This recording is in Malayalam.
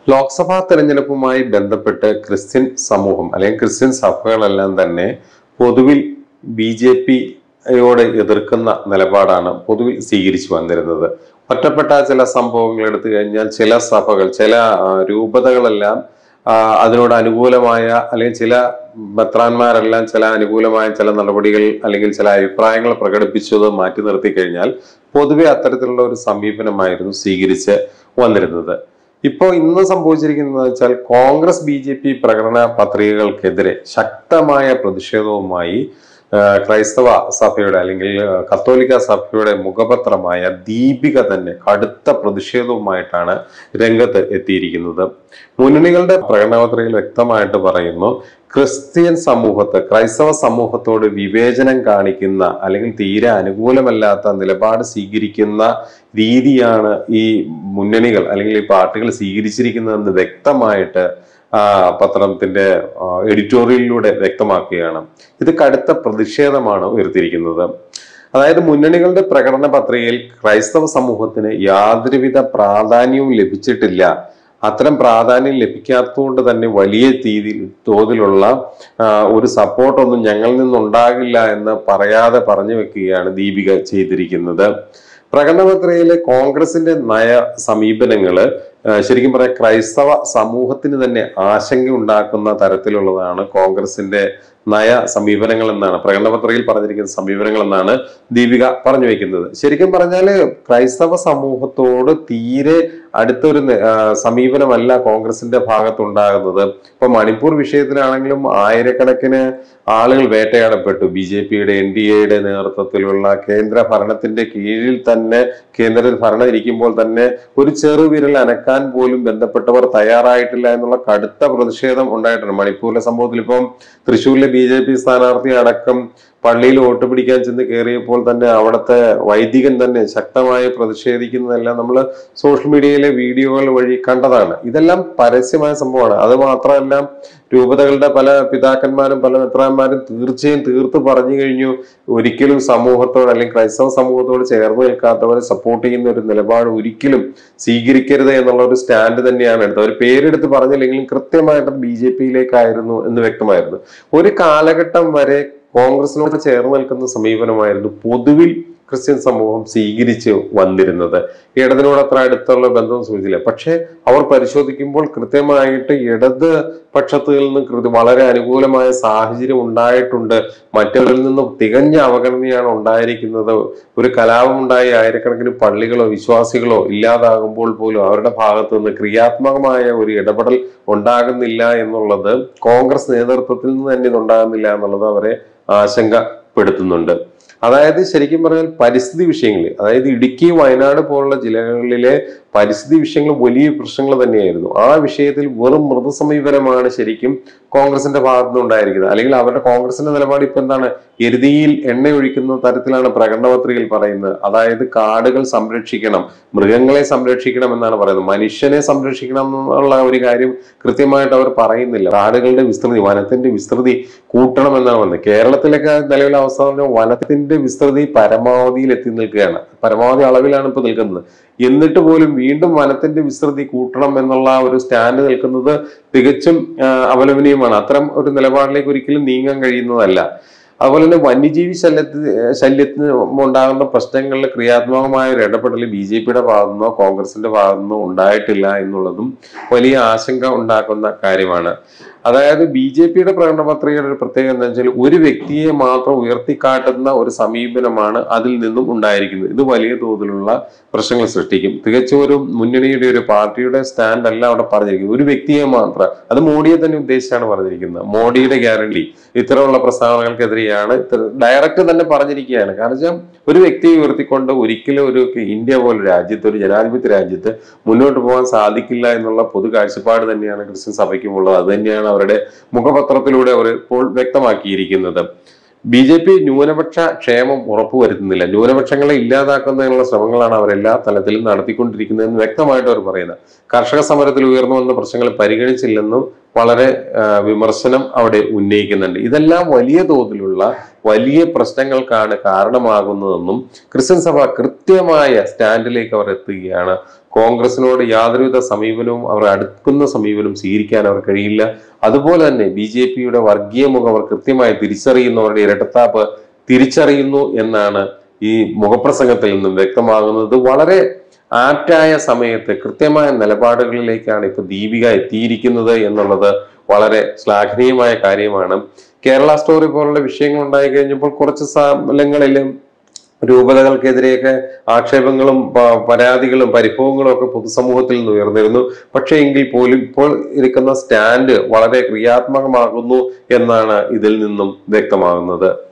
ലോക്സഭാ തെരഞ്ഞെടുപ്പുമായി ബന്ധപ്പെട്ട് ക്രിസ്ത്യൻ സമൂഹം അല്ലെങ്കിൽ ക്രിസ്ത്യൻ സഭകളെല്ലാം തന്നെ പൊതുവിൽ ബി ജെ പിയോട് എതിർക്കുന്ന നിലപാടാണ് പൊതുവിൽ സ്വീകരിച്ചു വന്നിരുന്നത് ഒറ്റപ്പെട്ട ചില സംഭവങ്ങൾ എടുത്തു കഴിഞ്ഞാൽ ചില സഭകൾ ചില ആ, രൂപതകളെല്ലാം ആ, അതിനോട് അനുകൂലമായ അല്ലെങ്കിൽ ചില മെത്രാന്മാരെല്ലാം ചില അനുകൂലമായ ചില നടപടികൾ അല്ലെങ്കിൽ ചില അഭിപ്രായങ്ങൾ പ്രകടിപ്പിച്ചത് മാറ്റി നിർത്തി കഴിഞ്ഞാൽ പൊതുവെ അത്തരത്തിലുള്ള ഒരു സമീപനമായിരുന്നു സ്വീകരിച്ച് വന്നിരുന്നത് ഇപ്പോൾ ഇന്ന് സംഭവിച്ചിരിക്കുന്നത് വെച്ചാൽ കോൺഗ്രസ് ബി ജെ പി പ്രകടന പത്രികകൾക്കെതിരെ ശക്തമായ പ്രതിഷേധവുമായി ആ, ക്രൈസ്തവ സഭയുടെ അല്ലെങ്കിൽ ആ, കത്തോലിക്ക സഭയുടെ മുഖപത്രമായ ദീപിക തന്നെ കടുത്ത പ്രതിഷേധവുമായിട്ടാണ് രംഗത്ത് എത്തിയിരിക്കുന്നത് മുന്നണികളുടെ പ്രകടനപത്രികയിൽ വ്യക്തമായിട്ട് പറയുന്നു ക്രിസ്ത്യൻ സമൂഹത്തെ ക്രൈസ്തവ സമൂഹത്തോട് വിവേചനം കാണിക്കുന്ന അല്ലെങ്കിൽ തീരെ അനുകൂലമല്ലാത്ത നിലപാട് സ്വീകരിക്കുന്ന രീതിയാണ് ഈ മുന്നണികൾ അല്ലെങ്കിൽ ഈ പാർട്ടികൾ സ്വീകരിച്ചിരിക്കുന്നതെന്ന് വ്യക്തമായിട്ട് ആ, പത്രത്തിന്റെ ആ, എഡിറ്റോറിയലിലൂടെ വ്യക്തമാക്കുകയാണ് ഇത് കടുത്ത പ്രതിഷേധമാണ് ഉയർത്തിയിരിക്കുന്നത് അതായത് മുന്നണികളുടെ പ്രകടന പത്രികയിൽ ക്രൈസ്തവ സമൂഹത്തിന് യാതൊരുവിധ പ്രാധാന്യവും ലഭിച്ചിട്ടില്ല അത്തരം പ്രാധാന്യം ലഭിക്കാത്തതുകൊണ്ട് തന്നെ വലിയ രീതിയിൽ തോതിലുള്ള ആ, ഒരു സപ്പോർട്ടൊന്നും ഞങ്ങളിൽ നിന്നുണ്ടാകില്ല എന്ന് പറയാതെ പറഞ്ഞു വെക്കുകയാണ് ദീപിക ചെയ്തിരിക്കുന്നത് പ്രകടനപത്രികയിലെ കോൺഗ്രസിന്റെ നയ സമീപനങ്ങള് ആ, ശരിക്കും പറയാം ക്രൈസ്തവ സമൂഹത്തിന് തന്നെ ആശങ്ക ഉണ്ടാക്കുന്ന തരത്തിലുള്ളതാണ് കോൺഗ്രസിന്റെ നയ സമീപനങ്ങൾ എന്നാണ് പ്രകടനപത്രികയിൽ പറഞ്ഞിരിക്കുന്ന സമീപനങ്ങൾ എന്നാണ് ദീപിക പറഞ്ഞു വെക്കുന്നത് ശരിക്കും പറഞ്ഞാല് ക്രൈസ്തവ സമൂഹത്തോട് തീരെ അടുത്തൊരു ന- ആ, സമീപനമല്ല കോൺഗ്രസിന്റെ ഭാഗത്തുണ്ടാകുന്നത് ഇപ്പൊ മണിപ്പൂർ വിഷയത്തിലാണെങ്കിലും ആയിരക്കണക്കിന് ആളുകൾ വേട്ടയാടപ്പെട്ടു ബി ജെ പിയുടെ എൻ ഡി എയുടെ നേതൃത്വത്തിലുള്ള കേന്ദ്ര ഭരണത്തിന്റെ കീഴിൽ തന്നെ കേന്ദ്ര ഭരണം ഇരിക്കുമ്പോൾ തന്നെ ഒരു ചെറുവിരൽ അനക്കാൻ പോലും ബന്ധപ്പെട്ടവർ തയ്യാറായിട്ടില്ല എന്നുള്ള കടുത്ത പ്രതിഷേധം ഉണ്ടായിട്ടുണ്ട് മണിപ്പൂരിലെ സംഭവത്തിൽ ഇപ്പം തൃശ്ശൂരിലെ ബി ജെ പി സ്ഥാനാർത്ഥി അടക്കം പള്ളിയിൽ വോട്ട് പിടിക്കാൻ ചെന്ന് കയറിയപ്പോൾ തന്നെ അവിടുത്തെ വൈദികൻ തന്നെ ശക്തമായി പ്രതിഷേധിക്കുന്നതെല്ലാം നമ്മൾ സോഷ്യൽ മീഡിയയിലെ വീഡിയോകൾ വഴി കണ്ടതാണ് ഇതെല്ലാം പരസ്യമായ സംഭവമാണ് അത് മാത്രമല്ല രൂപതകളുടെ പല പിതാക്കന്മാരും പല മെത്രാന്മാരും തീർച്ചയായും തീർത്ത് പറഞ്ഞു കഴിഞ്ഞു ഒരിക്കലും സമൂഹത്തോട് അല്ലെങ്കിൽ ക്രൈസ്തവ സമൂഹത്തോട് ചേർന്ന് നിൽക്കാത്തവരെ സപ്പോർട്ട് ചെയ്യുന്ന ഒരു നിലപാട് ഒരിക്കലും സ്വീകരിക്കരുത് എന്നുള്ള ഒരു സ്റ്റാൻഡ് തന്നെയാണ് എടുത്തത് അവർ പേരെടുത്ത് പറഞ്ഞില്ലെങ്കിലും കൃത്യമായിട്ട് ബി ജെ പിയിലേക്കായിരുന്നു എന്ന് വ്യക്തമായിരുന്നു ഒരു കാലഘട്ടം വരെ കോൺഗ്രസിനോട് ചേർന്ന് നിൽക്കുന്ന സമീപനമായിരുന്നു പൊതുവിൽ ക്രിസ്ത്യൻ സമൂഹം സ്വീകരിച്ച് വന്നിരുന്നത് ഇടതിനോട് അത്ര അടുത്തുള്ള ബന്ധം സൂചിച്ചില്ല പക്ഷേ അവർ പരിശോധിക്കുമ്പോൾ കൃത്യമായിട്ട് ഇടത് പക്ഷത്തിൽ നിന്ന് കൃത്യ വളരെ അനുകൂലമായ സാഹചര്യം ഉണ്ടായിട്ടുണ്ട് മറ്റവരിൽ നിന്ന് തികഞ്ഞ അവഗണനയാണ് ഉണ്ടായിരിക്കുന്നത് ഒരു കലാപം ഉണ്ടായി ആയിരക്കണക്കിന് പള്ളികളോ വിശ്വാസികളോ ഇല്ലാതാകുമ്പോൾ പോലും അവരുടെ ഭാഗത്തു നിന്ന് ക്രിയാത്മകമായ ഒരു ഇടപെടൽ ഉണ്ടാകുന്നില്ല എന്നുള്ളത് കോൺഗ്രസ് നേതൃത്വത്തിൽ നിന്ന് തന്നെ ഇത് ഉണ്ടാകുന്നില്ല എന്നുള്ളത് അവരെ ആശങ്കപ്പെടുത്തുന്നുണ്ട് അതായത് ശരിക്കും പറഞ്ഞാൽ പരിസ്ഥിതി വിഷയങ്ങൾ അതായത് ഇടുക്കി വയനാട് പോലുള്ള ജില്ലകളിലെ പരിസ്ഥിതി വിഷയങ്ങൾ വലിയ പ്രശ്നങ്ങൾ തന്നെയായിരുന്നു ആ വിഷയത്തിൽ വെറും മൃദു സമീപനമാണ് ശരിക്കും കോൺഗ്രസിന്റെ ഭാഗത്തു നിന്ന് ഉണ്ടായിരിക്കുന്നത് അല്ലെങ്കിൽ അവരുടെ കോൺഗ്രസിന്റെ നിലപാട് ഇപ്പൊ എന്താണ് എരുതിയിൽ എണ്ണ ഒഴിക്കുന്ന തരത്തിലാണ് പ്രകടനപത്രികയിൽ പറയുന്നത് അതായത് കാടുകൾ സംരക്ഷിക്കണം മൃഗങ്ങളെ സംരക്ഷിക്കണം എന്നാണ് പറയുന്നത് മനുഷ്യനെ സംരക്ഷിക്കണം എന്നുള്ള ഒരു കാര്യം കൃത്യമായിട്ട് അവർ പറയുന്നില്ല കാടുകളുടെ വിസ്തൃതി വനത്തിന്റെ വിസ്തൃതി കൂട്ടണം എന്നാണ് പറയുന്നത് കേരളത്തിലൊക്കെ നിലവിലെ അവസ്ഥ എന്ന് പറഞ്ഞാൽ വനത്തിന്റെ വിസ്തൃതി പരമാവധിയിൽ എത്തി നിൽക്കുകയാണ് പരമാവധി അളവിലാണ് ഇപ്പൊ നിൽക്കുന്നത് എന്നിട്ട് പോലും വീണ്ടും വനത്തിന്റെ വിസ്തൃതി കൂട്ടണം എന്നുള്ള ഒരു സ്റ്റാൻഡ് നിൽക്കുന്നത് തികച്ചും ആ, അപലപനീയമാണ് അത്തരം ഒരു നിലപാടിലേക്ക് ഒരിക്കലും നീങ്ങാൻ കഴിയുന്നതല്ല അതുപോലെ തന്നെ വന്യജീവി ശല്യത്തിന് ശല്യത്തിന് ഉണ്ടാകുന്ന പ്രശ്നങ്ങളിൽ ക്രിയാത്മകമായ ഒരു ഇടപെടൽ ബി ജെ പിയുടെ ഭാഗത്തുനിന്നോ കോൺഗ്രസിന്റെ ഭാഗത്തുനിന്നോ ഉണ്ടായിട്ടില്ല എന്നുള്ളതും വലിയ ആശങ്ക ഉണ്ടാക്കുന്ന കാര്യമാണ് അതായത് ബി ജെ പിയുടെ പ്രകടന പത്രികയുടെ ഒരു പ്രത്യേകത എന്താ വെച്ചാൽ ഒരു വ്യക്തിയെ മാത്രം ഉയർത്തിക്കാട്ടുന്ന ഒരു സമീപനമാണ് അതിൽ നിന്നും ഉണ്ടായിരിക്കുന്നത് ഇത് വലിയ തോതിലുള്ള പ്രശ്നങ്ങൾ സൃഷ്ടിക്കും തികച്ചും ഒരു മുന്നണിയുടെ ഒരു പാർട്ടിയുടെ സ്റ്റാൻഡ് അല്ല അവിടെ പറഞ്ഞിരിക്കുന്നത് ഒരു വ്യക്തിയെ മാത്രം അത് മോഡിയെ തന്നെ ഉദ്ദേശിച്ചാണ് പറഞ്ഞിരിക്കുന്നത് മോഡിയുടെ ഗ്യാരണ്ടി ഇത്തരമുള്ള പ്രസ്താവനകൾക്കെതിരെയാണ് ഡയറക്റ്റ് തന്നെ പറഞ്ഞിരിക്കുകയാണ് കാരണം വെച്ചാൽ ഒരു വ്യക്തിയെ ഉയർത്തിക്കൊണ്ട് ഒരിക്കലും ഒരു ഇന്ത്യ പോലെ രാജ്യത്ത് ഒരു ജനാധിപത്യ രാജ്യത്ത് മുന്നോട്ട് പോകാൻ സാധിക്കില്ല എന്നുള്ള പൊതു കാഴ്ചപ്പാട് തന്നെയാണ് ക്രിസ്ത്യൻ സഭയ്ക്കും ഉള്ളത് അത് തന്നെയാണ് അവരുടെ മുഖപത്രത്തിലൂടെ അവർ ഇപ്പോൾ വ്യക്തമാക്കിയിരിക്കുന്നത് ബി ജെ പി ന്യൂനപക്ഷ ക്ഷേമം ഉറപ്പുവരുത്തുന്നില്ല ന്യൂനപക്ഷങ്ങളെ ഇല്ലാതാക്കുന്നതിനുള്ള ശ്രമങ്ങളാണ് അവർ എല്ലാ തലത്തിലും നടത്തിക്കൊണ്ടിരിക്കുന്നതെന്ന് വ്യക്തമായിട്ട് അവർ പറയുന്നത് കർഷക സമരത്തിൽ ഉയർന്നു വന്ന പ്രശ്നങ്ങൾ പരിഗണിച്ചില്ലെന്നും വളരെ ആ, വിമർശനം അവിടെ ഉന്നയിക്കുന്നുണ്ട് ഇതെല്ലാം വലിയ തോതിലുള്ള വലിയ പ്രശ്നങ്ങൾക്കാണ് കാരണമാകുന്നതെന്നും ക്രിസ്ത്യൻ സഭ കൃത്യമായ സ്റ്റാൻഡിലേക്ക് അവർ എത്തുകയാണ് കോൺഗ്രസിനോട് യാതൊരുവിധ സമീപനവും അവർ അടുക്കുന്ന സമീപനം സ്വീകരിക്കാൻ അവർ കഴിയില്ല അതുപോലെ തന്നെ ബി ജെ പിയുടെ വർഗീയ മുഖം അവർ കൃത്യമായി തിരിച്ചറിയുന്നവരുടെ ഇരട്ടത്താപ്പ് തിരിച്ചറിയുന്നു എന്നാണ് ഈ മുഖപ്രസംഗത്തിൽ നിന്നും വ്യക്തമാകുന്നത് വളരെ ആപ്റ്റായ സമയത്ത് കൃത്യമായ നിലപാടുകളിലേക്കാണ് ഇപ്പൊ ദീപിക എത്തിയിരിക്കുന്നത് എന്നുള്ളത് വളരെ ശ്ലാഘനീയമായ കാര്യമാണ് കേരള സ്റ്റോറി പോലുള്ള വിഷയങ്ങൾ ഉണ്ടായി കഴിഞ്ഞപ്പോൾ കുറച്ച് സ്ഥലങ്ങളിലും രൂപതകൾക്കെതിരെയൊക്കെ ആക്ഷേപങ്ങളും പ- പരാതികളും പരിഭവങ്ങളും ഒക്കെ പൊതുസമൂഹത്തിൽ നിന്ന് ഉയർന്നിരുന്നു പക്ഷേ എങ്കിൽ പോലും ഇപ്പോൾ ഇരിക്കുന്ന സ്റ്റാൻഡ് വളരെ ക്രിയാത്മകമാകുന്നു എന്നാണ് ഇതിൽ നിന്നും വ്യക്തമാകുന്നത്